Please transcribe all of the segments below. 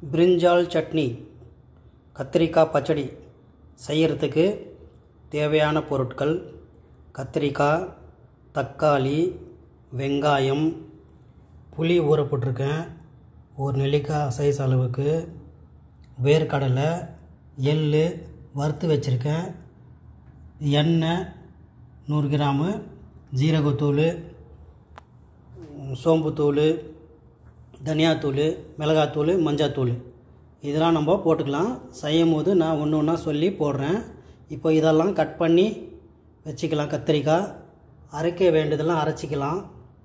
பிரிஞ்சால் சட்னி கத்திரிக்காய் பச்சடி செய்கிறதுக்கு தேவையான பொருட்கள் கத்திரிக்காய் தக்காளி வெங்காயம் புளி ஊற போட்டிருக்கேன் ஒரு நெல்லிக்காய் சைஸ் அளவுக்கு வேர்க்கடலை எள் வறுத்து வச்சுருக்கேன் எண்ணெய் நூறு கிராமு ஜீரகத்தூள் சோம்புத்தூள் தனியாத்தூள் மிளகாத்தூள் மஞ்சாத்தூள் இதெல்லாம் நம்ம போட்டுக்கலாம் செய்யும் போது நான் ஒன்று ஒன்றா சொல்லி போடுறேன் இப்போ இதெல்லாம் கட் பண்ணி வச்சுக்கலாம் கத்திரிக்காய் அரைக்க வேண்டியதெல்லாம் அரைச்சிக்கலாம்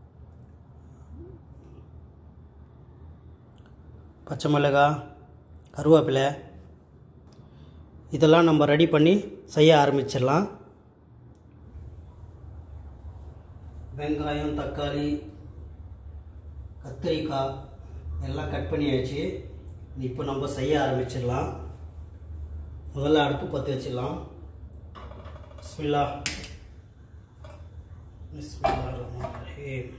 பச்சை மிளகாய் கருவேப்பிலை இதெல்லாம் நம்ம ரெடி பண்ணி செய்ய ஆரம்பிச்சிடலாம் வெங்காயம் தக்காளி கத்திரிக்காய் எல்லாம் கட் பண்ணியாச்சு இப்போ நம்ம செய்ய ஆரம்பிச்சிடலாம் முதல்ல அடுப்பு பற்ற வச்சிடலாம் பிஸ்மில்லா பிஸ்மில்லா ரஹ்மான் ரஹீம்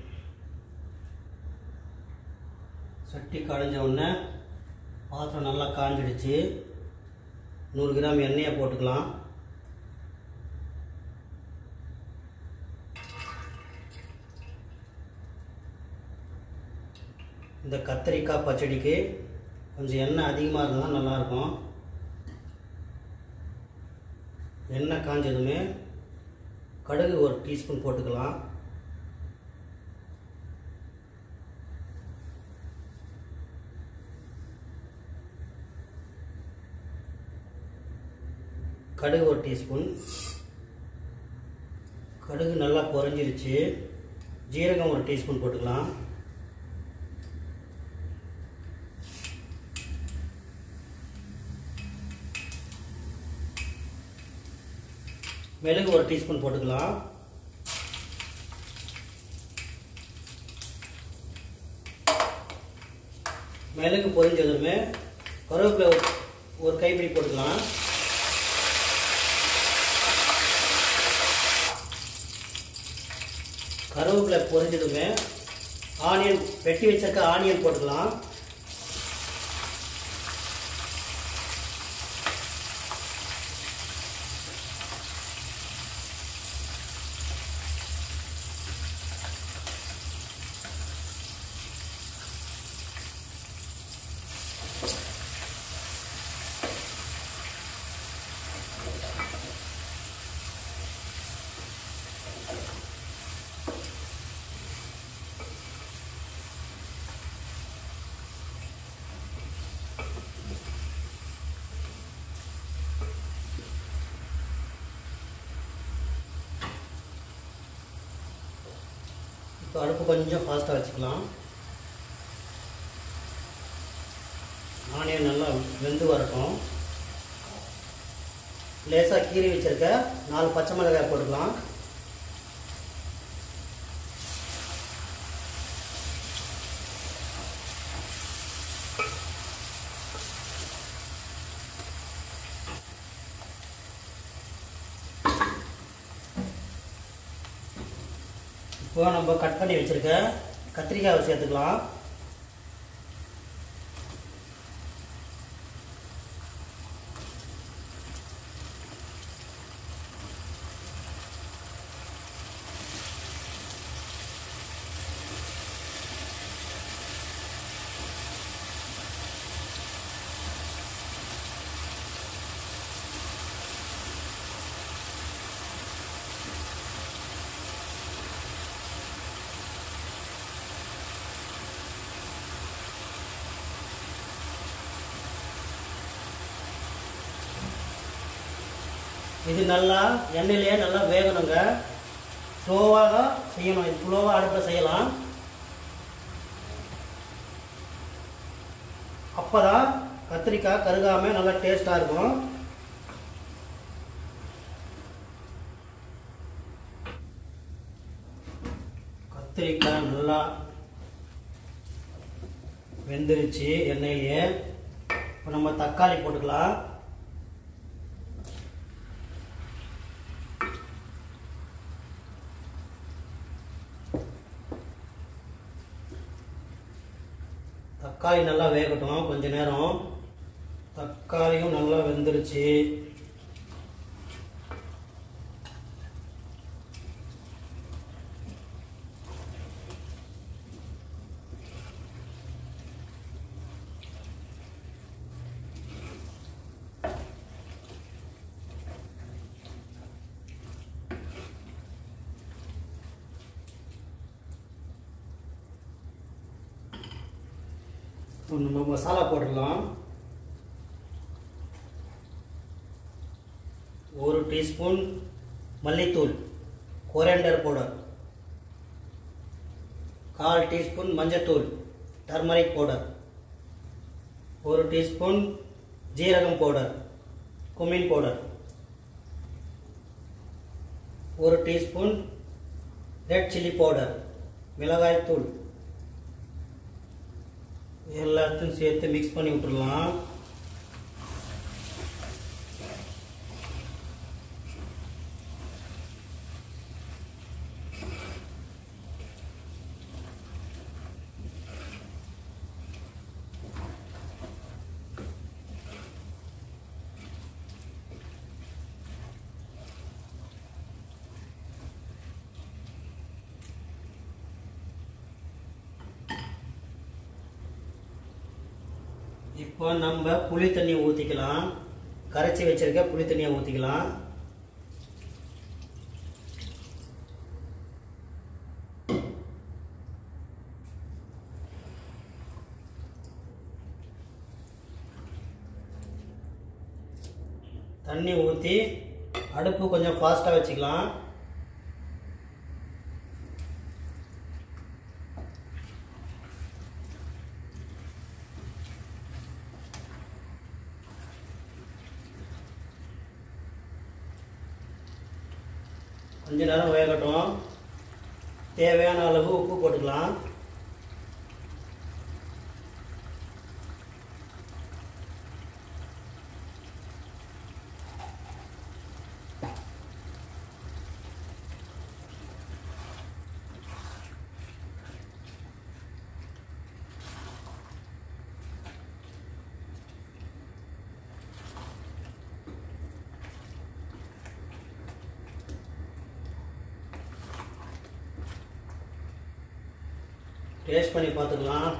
சட்டி காய்ஞ்ச உடனே பாத்திரம் நல்லா காஞ்சிடுச்சு நூறு கிராம் எண்ணெயை போட்டுக்கலாம் இந்த கத்திரிக்காய் பச்சடிக்கு கொஞ்சம் எண்ணெய் அதிகமாக இருந்தால் தான் நல்லாயிருக்கும் எண்ணெய் காஞ்சதுமே கடுகு ஒரு டீஸ்பூன் போட்டுக்கலாம் கடுகு ஒரு டீஸ்பூன் கடுகு நல்லா பொரிஞ்சிருச்சு ஜீரகம் ஒரு டீஸ்பூன் போட்டுக்கலாம் மிளகு ஒரு டீஸ்பூன் போட்டுக்கலாம் மிளகு பொரிஞ்சதுமே கருவேப்பிலை ஒரு- ஒரு கைப்பிடி போட்டுக்கலாம் கருவேப்பிலை பொரிஞ்சதுமே ஆனியன் வெட்டி வச்சிருக்க ஆனியன் போட்டுக்கலாம் இப்போ அடுப்பு கொஞ்சம் ஃபாஸ்ட்டாக வச்சுக்கலாம் ஆனியன் நல்லா வெந்து வரட்டும் லேசாக கீறி வச்சிருக்க நாலு பச்சை மிளகாய் போட்டுக்கலாம் இப்போ நம்ம கட் பண்ணி வச்சிருக்க கத்திரிக்காவை சேர்த்துக்கலாம் இது நல்லா எண்ணெயிலேயே நல்லா வேகணுங்க ஸ்லோவாக செய்யணும் இது ஸ்லோவாக அடுப்பில் செய்யலாம் அப்போ தான் கத்திரிக்காய் கருகாமல் நல்லா டேஸ்ட்டாக இருக்கும் கத்திரிக்காய் நல்லா வெந்துருச்சு எண்ணெயிலேயே இப்போ நம்ம தக்காளி போட்டுக்கலாம் தக்காளி நல்லா வேகட்டும் கொஞ்ச நேரம் தக்காளியும் நல்லா வெந்துருச்சு இப்போ நம்ம மசாலா போட்டுடலாம் ஒரு டீஸ்பூன் மல்லித்தூள் கொரியண்டர் பவுடர் கால் டீஸ்பூன் மஞ்சத்தூள் டர்மரிக் பவுடர் ஒரு டீஸ்பூன் ஜீரகம் பவுடர் குமின் பவுடர் ஒரு டீஸ்பூன் ரெட் சில்லி பவுடர் மிளகாய் தூள் எல்லாத்தையும் சேர்த்து மிக்ஸ் பண்ணி விட்டுடலாம் இப்போ நம்ம புளி தண்ணி ஊற்றிக்கலாம் கரைச்சி வச்சிருக்க புளி தண்ணியை ஊற்றிக்கலாம் தண்ணி ஊற்றி அடுப்பு கொஞ்சம் ஃபாஸ்ட்டாக வச்சுக்கலாம் கொஞ்ச நேரம் வேகட்டும் தேவையான அளவு உப்பு போட்டுக்கலாம் டேஸ்ட் பண்ணி பார்த்துக்கலாம்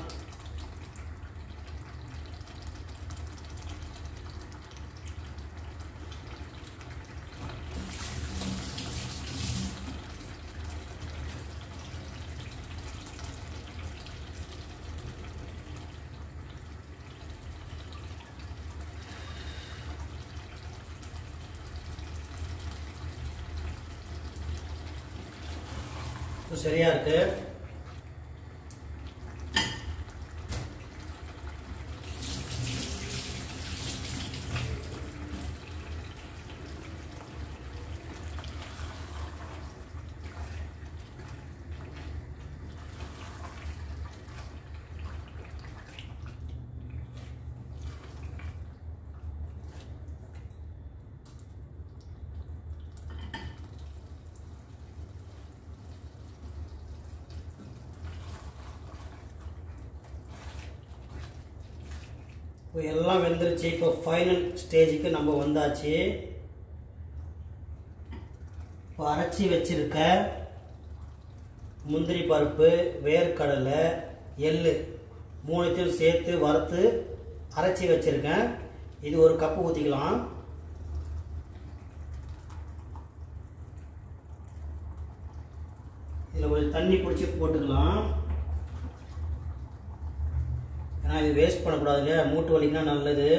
இப்போ சரியா இருக்கு இப்போ எல்லாம் வெந்துருச்சு இப்போ ஃபைனல் ஸ்டேஜுக்கு நம்ம வந்தாச்சு இப்போ அரைச்சி வச்சிருக்க முந்திரி பருப்பு வேர்க்கடலை எள்ளு மூணுத்தையும் சேர்த்து வறுத்து அரைச்சி வச்சிருக்கேன் இது ஒரு கப்பு ஊற்றிக்கலாம் இதில் கொஞ்சம் தண்ணி பிடிச்சி போட்டுக்கலாம் ஏன்னா இது வேஸ்ட் பண்ணக்கூடாது இல்லையா மூட்டு வலிக்குனா நல்லது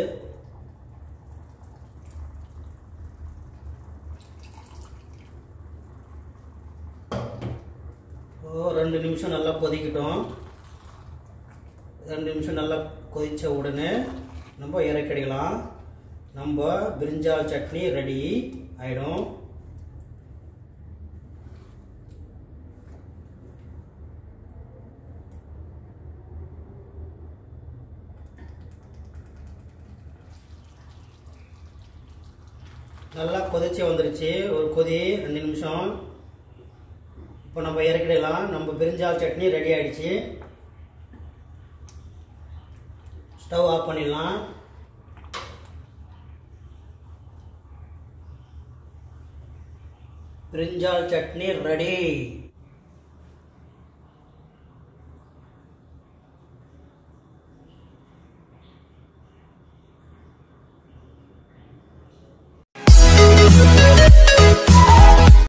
ஓ ரெண்டு நிமிஷம் நல்லா கொதிக்கட்டும் ரெண்டு நிமிஷம் நல்லா கொதித்த உடனே நம்ம இறக்கிடலாம் நம்ம பிரிஞ்சால் சட்னி ரெடி ஆயிடும் நல்லா கொதிச்சு வந்துருச்சு ஒரு கொதி ரெண்டு நிமிஷம் இப்போ நம்ம இறக்கிடலாம் நம்ம பிரிஞ்சால் சட்னி ரெடி ஆயிடுச்சு ஸ்டவ் ஆஃப் பண்ணிடலாம் பிரிஞ்சால் சட்னி ரெடி